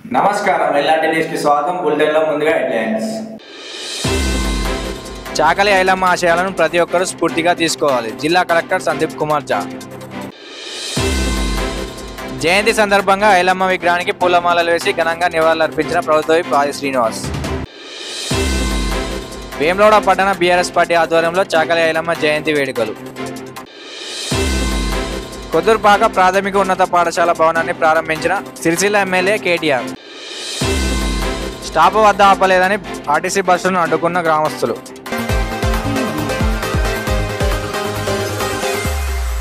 నమస్కారం ఎల్లాంటి న్యూస్కి స్వాగతం బులెటిన్లో ముందుగా హెడ్లైన్స్ చాకలి ఐలమ్మ ఆశయాలను ప్రతి ఒక్కరూ స్ఫూర్తిగా తీసుకోవాలి జిల్లా కలెక్టర్ సందీప్ కుమార్ జా జయంతి సందర్భంగా ఐలమ్మ విగ్రహానికి పూలమాలలు వేసి ఘనంగా నివాళులర్పించిన ప్రభుత్వ విప్ ఆది శ్రీనివాస్ వేములవాడ పట్టణ బీఆర్ఎస్ పార్టీ ఆధ్వర్యంలో చాకలి ఐలమ్మ జయంతి వేడుకలు కొద్దురుపాక ప్రాథమిక ఉన్నత పాఠశాల భవనాన్ని ప్రారంభించిన సిరిసిల్ల ఎమ్మెల్యే కేటీఆర్ స్టాప్ వద్ద ఆపలేదని ఆర్టీసీ బస్సులను అడ్డుకున్న గ్రామస్తులు